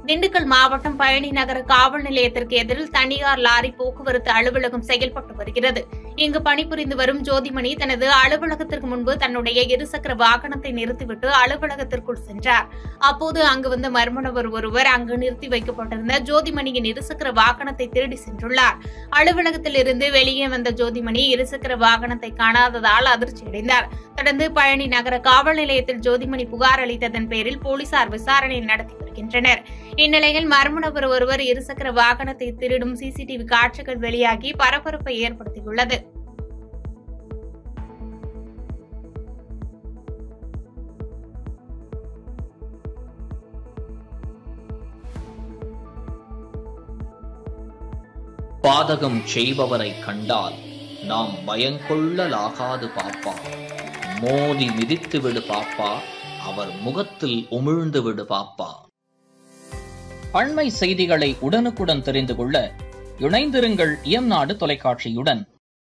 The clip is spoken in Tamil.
திண்டுக்கல் மாவட்டம் பழனி நகர காவல் நிலையத்திற்கு எதிரில் தனியார் லாரி போக்குவரத்து அலுவலகம் செயல்பட்டு வருகிறது இங்கு பணிபுரிந்து வரும் ஜோதிமணி தனது அலுவலகத்திற்கு முன்பு தன்னுடைய இருசக்கர வாகனத்தை நிறுத்திவிட்டு அலுவலகத்திற்குள் சென்றார் அப்போது அங்கு வந்த மர்ம நபர் ஒருவர் அங்கு நிறுத்தி வைக்கப்பட்டிருந்த ஜோதிமணியின் இருசக்கர வாகனத்தை திருடி சென்றுள்ளார் அலுவலகத்தில் இருந்து வெளியே வந்த ஜோதிமணி இருசக்கர வாகனத்தை காணாததால் அதிர்ச்சியடைந்தார் தொடர்ந்து பழனி நகர காவல் நிலையத்தில் ஜோதிமணி புகார் அளித்ததன் பேரில் போலீசார் விசாரணை நடத்தி வருகின்றனர் இந்நிலையில் மர்ம நபர் ஒருவர் இருசக்கர வாகனத்தை திருடும் சிசிடிவி காட்சிகள் வெளியாகி பரபரப்பை ஏற்படுத்தியுள்ளது பாதகம் செய்பவரை கண்டால் நாம் பயங்கொள்ளலாகாது பாப்பா மோதி மிதித்து விடு பாப்பா அவர் முகத்தில் உமிழ்ந்து விடு பாப்பா அண்மை செய்திகளை உடனுக்குடன் தெரிந்து கொள்ள இணைந்திருங்கள் இயம்நாடு தொலைக்காட்சியுடன்